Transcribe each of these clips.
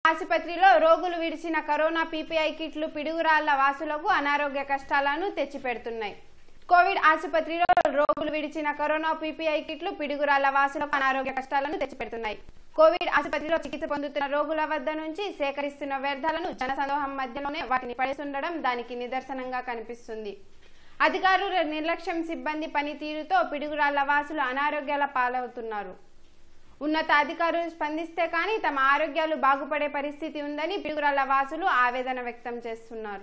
ఆసుపత్రిలో రోగులు విడిచిన కరోనా పీపీఐ కిట్లు పిడుగురాళ్ల వాసులకు అనారోగ్య కష్టాలను తెచ్చిపెడుతున్నాయి కోవిడ్ ఆసుపత్రిలో రోగులు విడిచిన కరోనా పీపీఐ కిట్లు పిడుగురాళ్ల వాసులకు అనారోగ్య కష్టాలను తెచ్చిపెడుతున్నాయి కోవిడ్ ఆసుపత్రిలో చికిత్స పొందుతున్న రోగుల వద్ద నుంచి సేకరిస్తున్న వ్యర్థాలను జనసందోహం మధ్యలోనే వాటిని పడేస్తుండడం దానికి నిదర్శనంగా కనిపిస్తుంది అధికారుల నిర్లక్ష్యం సిబ్బంది పనితీరుతో పిడుగురాళ్ల వాసులు అనారోగ్యాల పాలవుతున్నారు ఉన్నత అధికారులు స్పందిస్తే కానీ తమ ఆరోగ్యాలు బాగుపడే పరిస్థితి ఉందని పిడుగురాళ్ల వాసులు ఆవేదన వ్యక్తం చేస్తున్నారు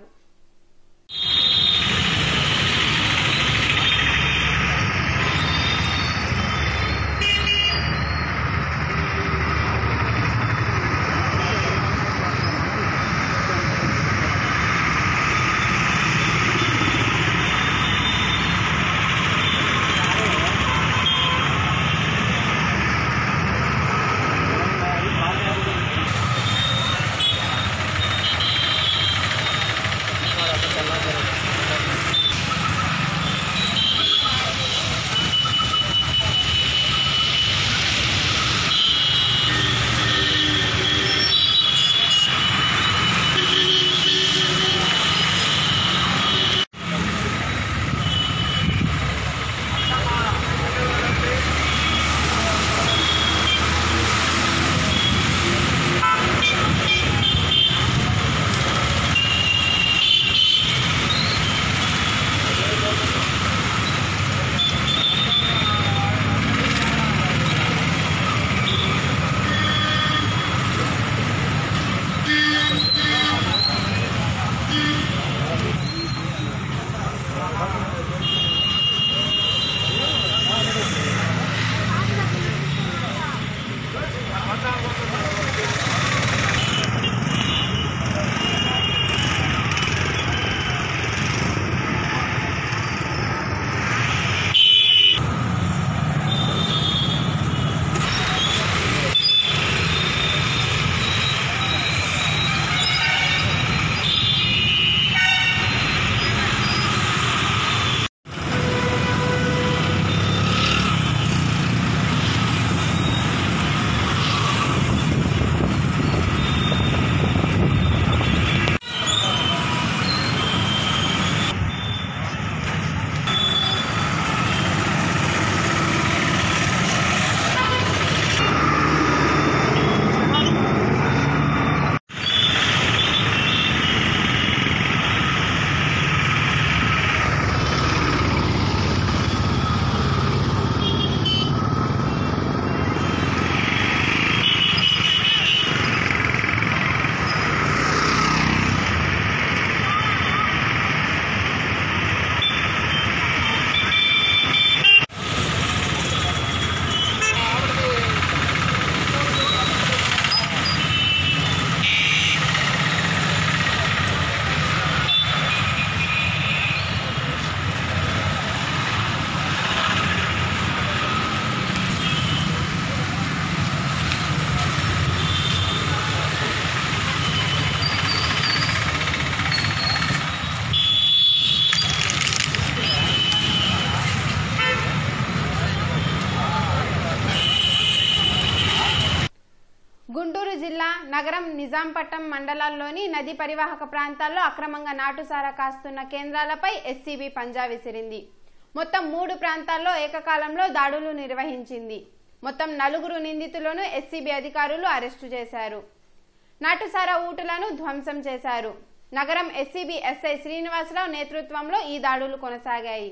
గుంటూరు జిల్లా నగరం నిజాంపట్నం మండలాల్లోని నది పరివాహక ప్రాంతాల్లో అక్రమంగా నాటుసారా కాస్తున్న కేంద్రాలపై ఎస్సీబీ పంజా విసిరింది మొత్తం మూడు ప్రాంతాల్లో ఏకకాలంలో దాడులు నిర్వహించింది మొత్తం నలుగురు నిందితులను ఎస్సీబీ అధికారులు అరెస్టు చేశారు నాటుసారా ఊటులను ధ్వంసం చేశారు నగరం ఎస్సీబీ ఎస్ఐ శ్రీనివాసరావు నేతృత్వంలో ఈ దాడులు కొనసాగాయి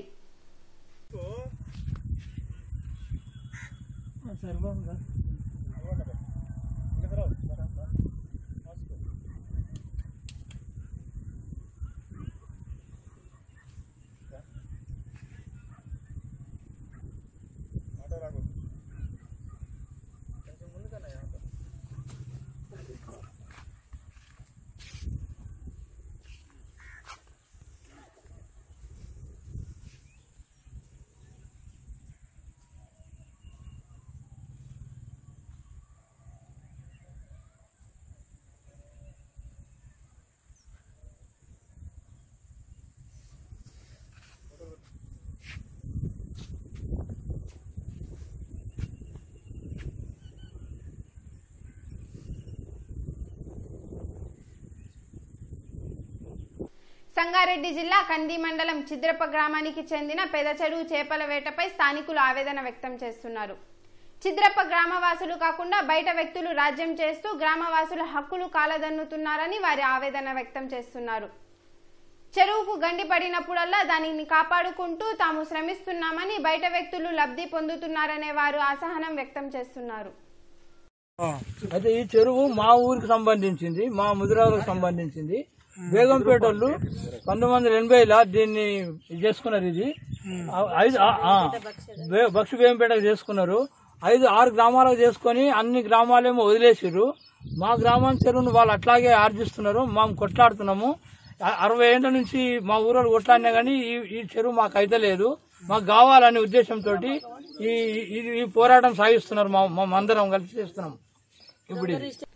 సంగారెడ్డి జిల్లా కంది మండలం చిద్రప గ్రామానికి చెందిన పెద చెరువు చేపల వేటపై స్థానికులు ఆవేదన వ్యక్తం చేస్తున్నారు చిద్రప్ప గ్రామవాసులు కాకుండా బయట వ్యక్తులు రాజ్యం చేస్తూ గ్రామవాసుల హక్కులు కాలదన్నుతున్నారని వారి ఆవేదన వ్యక్తం చేస్తున్నారు చెరువుకు గండి పడినప్పుడల్లా దానిని కాపాడుకుంటూ తాము శ్రమిస్తున్నామని బయట వ్యక్తులు లబ్ధి పొందుతున్నారనే వారు అసహనం వ్యక్తం చేస్తున్నారు అయితే ఈ చెరువు మా ఊరికి సంబంధించింది మా ముదిరాలకు సంబంధించింది బేగంపేట వాళ్ళు పంతొమ్మిది వందల ఎనభైలో దీన్ని ఇది చేసుకున్నారు ఇది ఆ- ఐదు ఆ- ఆ, బే- బక్షి బేగంపేటకు చేసుకున్నారు ఐదు ఆరు గ్రామాలకు చేసుకొని అన్ని గ్రామాలేమో వదిలేసిర్రు మా గ్రామం చెరువును వాళ్ళు అట్లాగే ఆర్జిస్తున్నారు మేము కొట్లాడుతున్నాము అ- అరవై ఏళ్ళ నుంచి మా ఊరోళ్ళు కొట్లాడినా కానీ ఈ ఈ చెరువు మాకు అయితే లేదు మాకు కావాలనే ఉద్దేశంతో ఈ ఈ- ఈ పోరాటం సాగిస్తున్నారు మా మా అందరం కలిసి చేస్తున్నాం ఇప్పుడు ఇది